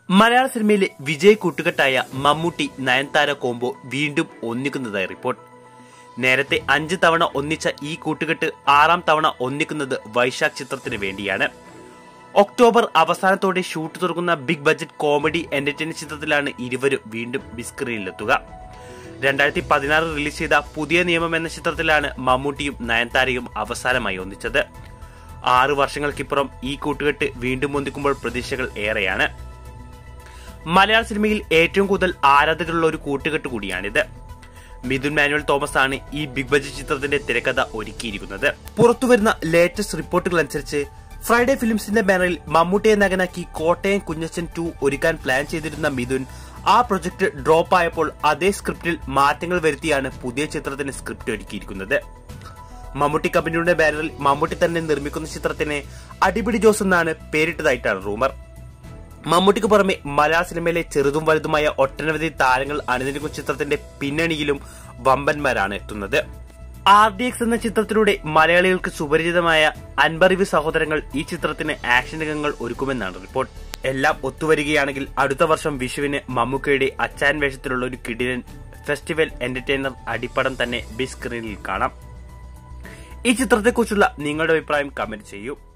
മലയാള സിനിമയിലെ വിജയ് കൂട്ടുകെട്ടായ മമ്മൂട്ടി നയൻതാര കോംബോ വീണ്ടും ഒന്നിക്കുന്നതായി റിപ്പോർട്ട് നേരത്തെ അഞ്ച് തവണ ഒന്നിച്ച ഈ കൂട്ടുകെട്ട് ആറാം തവണ ഒന്നിക്കുന്നത് വൈശാഖ് ചിത്രത്തിന് വേണ്ടിയാണ് ഒക്ടോബർ അവസാനത്തോടെ ഷൂട്ട് തുറക്കുന്ന ബിഗ് ബജറ്റ് കോമഡി എന്റർടൈൻമെന്റ് ചിത്രത്തിലാണ് ഇരുവരും വീണ്ടും ബിഗ് സ്ക്രീനിലെത്തുക രണ്ടായിരത്തി പതിനാറ് റിലീസ് ചെയ്ത പുതിയ നിയമം എന്ന ചിത്രത്തിലാണ് മമ്മൂട്ടിയും നയൻതാരയും അവസാനമായി ഒന്നിച്ചത് ആറു വർഷങ്ങൾക്കിപ്പുറം ഈ കൂട്ടുകെട്ട് വീണ്ടും ഒന്നിക്കുമ്പോൾ പ്രതീക്ഷകൾ ഏറെയാണ് മലയാള സിനിമയിൽ ഏറ്റവും കൂടുതൽ ആരാധകരുള്ള ഒരു കൂട്ടുകെട്ട് കൂടിയാണിത് മിഥുൻ മാനുവൽ തോമസ് ആണ് ഈ ബിഗ് ബജറ്റ് ചിത്രത്തിന്റെ തിരക്കഥ ഒരുക്കിയിരിക്കുന്നത് പുറത്തുവരുന്ന ലേറ്റസ്റ്റ് റിപ്പോർട്ടുകൾ അനുസരിച്ച് ഫ്രൈഡേ ഫിലിംസിന്റെ ബാനറിൽ മമ്മൂട്ടിയെ നഗനാക്കി കോട്ടയം കുഞ്ഞച്ചൻ ടു ഒരുക്കാൻ പ്ലാൻ ചെയ്തിരുന്ന മിഥുൻ ആ പ്രൊജക്ട് ഡ്രോപ്പ് ആയപ്പോൾ അതേ സ്ക്രിപ്റ്റിൽ മാറ്റങ്ങൾ വരുത്തിയാണ് പുതിയ ചിത്രത്തിന് സ്ക്രിപ്റ്റ് ഒരുക്കിയിരിക്കുന്നത് മമ്മൂട്ടി കമ്പനിയുടെ ബാനറിൽ മമ്മൂട്ടി തന്നെ നിർമ്മിക്കുന്ന ചിത്രത്തിന് അടിപിടി ജോസ് എന്നാണ് പേരിട്ടതായിട്ടാണ് റൂമർ മമ്മൂട്ടിക്ക് പുറമെ മലയാള സിനിമയിലെ ചെറുതും വലുതുമായ ഒട്ടനവധി താരങ്ങൾ അണിനിരക്കുന്ന ചിത്രത്തിന്റെ പിന്നണിയിലും വമ്പന്മാരാണ് എത്തുന്നത് ആർ ഡി എക്സ് എന്ന ചിത്രത്തിലൂടെ മലയാളികൾക്ക് സുപരിചിതമായ അൻപറിവ് സഹോദരങ്ങൾ ഈ ചിത്രത്തിന് ആക്ഷൻ രംഗങ്ങൾ ഒരുക്കുമെന്നാണ് റിപ്പോർട്ട് എല്ലാം ഒത്തുവരികയാണെങ്കിൽ അടുത്ത വർഷം വിഷുവിന് മമ്മൂക്കയുടെ അച്ചാൻ വേഷത്തിലുള്ള ഒരു കിടിലൻ ഫെസ്റ്റിവൽ എന്റർടൈനർ അടിപ്പടം തന്നെ ബിഗ് സ്ക്രീനിൽ കാണാം ഈ ചിത്രത്തെക്കുറിച്ചുള്ള നിങ്ങളുടെ അഭിപ്രായം കമന്റ് ചെയ്യൂ